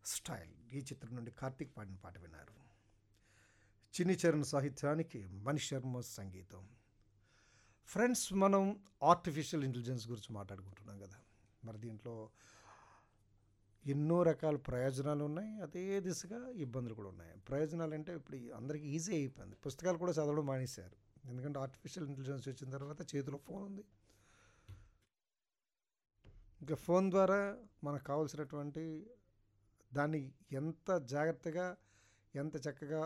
style ఈ చిత్రం నుండి కార్తీక్ పాడిన పాట విన్నారు చిన్ని చరణ్ సాహిత్యానికి మణి శర్మ సంగీతం ఫ్రెండ్స్ మనం ఆర్టిఫిషియల్ ఇంటెలిజెన్స్ గురించి మాట్లాడుకుంటున్నాం కదా మరి దీంట్లో ఎన్నో రకాల ప్రయోజనాలు ఉన్నాయి అదే దిశగా ఇబ్బందులు కూడా ఉన్నాయి ప్రయోజనాలు అంటే ఇప్పుడు అందరికీ ఈజీ అయిపోయింది పుస్తకాలు కూడా చదవడం మానేశారు ఎందుకంటే ఆర్టిఫిషియల్ ఇంటెలిజెన్స్ వచ్చిన తర్వాత చేతిలో ఫోన్ ఉంది ఇంకా ఫోన్ ద్వారా మనకు కావాల్సినటువంటి దాన్ని ఎంత జాగ్రత్తగా ఎంత చక్కగా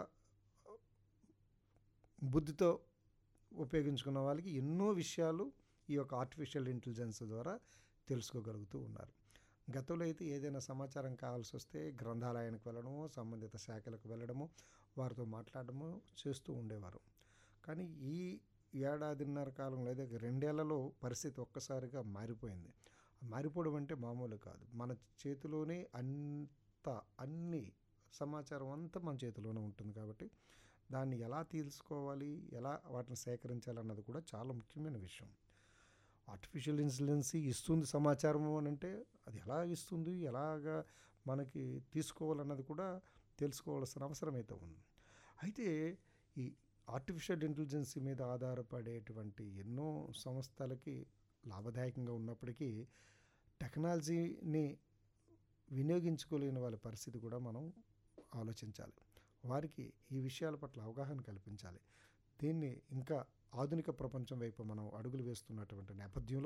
బుద్ధితో ఉపయోగించుకున్న వాళ్ళకి ఎన్నో విషయాలు ఈ యొక్క ఆర్టిఫిషియల్ ఇంటెలిజెన్స్ ద్వారా తెలుసుకోగలుగుతూ ఉన్నారు గతంలో అయితే ఏదైనా సమాచారం కావాల్సి వస్తే గ్రంథాలయానికి వెళ్ళడము సంబంధిత శాఖలకు వెళ్ళడము వారితో మాట్లాడడము చేస్తూ ఉండేవారు కానీ ఈ ఏడాదిన్నర కాలంలో లేదా రెండేళ్లలో పరిస్థితి ఒక్కసారిగా మారిపోయింది మారిపోవడం అంటే మామూలు కాదు మన చేతిలోనే అంత అన్ని సమాచారం అంతా మన చేతిలోనే ఉంటుంది కాబట్టి దాన్ని ఎలా తీసుకోవాలి ఎలా వాటిని సేకరించాలన్నది కూడా చాలా ముఖ్యమైన విషయం ఆర్టిఫిషియల్ ఇంటెలిజెన్స్ ఇస్తుంది సమాచారము అని అంటే అది ఎలా ఇస్తుంది ఎలాగా మనకి తీసుకోవాలన్నది కూడా తెలుసుకోవాల్సిన అవసరం అయితే ఉంది అయితే ఈ ఆర్టిఫిషియల్ ఇంటెలిజెన్స్ మీద ఆధారపడేటువంటి ఎన్నో సంస్థలకి లాభదాయకంగా ఉన్నప్పటికీ టెక్నాలజీని వినియోగించుకోలేని వాళ్ళ పరిస్థితి కూడా మనం ఆలోచించాలి వారికి ఈ విషయాల పట్ల అవగాహన కల్పించాలి దీన్ని ఇంకా ఆధునిక ప్రపంచం వైపు మనం అడుగులు వేస్తున్నటువంటి నేపథ్యంలో